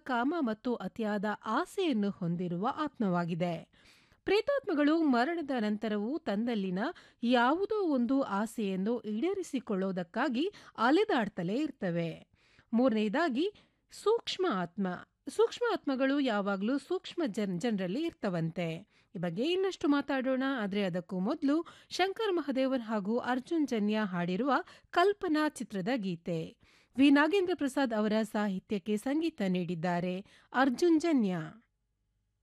ಕಾಮ ಮತ್ತು ಅತಿಯಾದ ಆಸೆಯನ್ನು ಹೊಂದಿರುವ ಆತ್ಮವಾಗಿದೆ ಪ್ರೇತಾತ್ಮಗಳು ಮರಣದ ನಂತರವೂ ತನ್ನಲ್ಲಿನ ಯಾವುದೋ ಒಂದು ಆಸೆಯನ್ನು ಈಡೇರಿಸಿಕೊಳ್ಳುವುದಕ್ಕಾಗಿ ಅಲೆದಾಡ್ತಲೇ ಇರ್ತವೆ ಮೂರನೇದಾಗಿ ಸೂಕ್ಷ್ಮ ಆತ್ಮ ಸೂಕ್ಷ್ಮ ಆತ್ಮಗಳು ಯಾವಾಗಲೂ ಸೂಕ್ಷ್ಮ ಜನ್ ಜನರಲ್ಲಿ ಇರ್ತವಂತೆ ಈ ಬಗ್ಗೆ ಇನ್ನಷ್ಟು ಮಾತಾಡೋಣ ಆದರೆ ಅದಕ್ಕೂ ಮೊದಲು ಶಂಕರ್ ಮಹದೇವನ್ ಹಾಗೂ ಅರ್ಜುನ್ ಜನ್ಯ ಹಾಡಿರುವ ಕಲ್ಪನಾ ಚಿತ್ರದ ಗೀತೆ ವಿ ನಾಗೇಂದ್ರ ಪ್ರಸಾದ್ ಅವರ ಸಾಹಿತ್ಯಕ್ಕೆ ಸಂಗೀತ ನೀಡಿದ್ದಾರೆ ಅರ್ಜುನ್ ಜನ್ಯ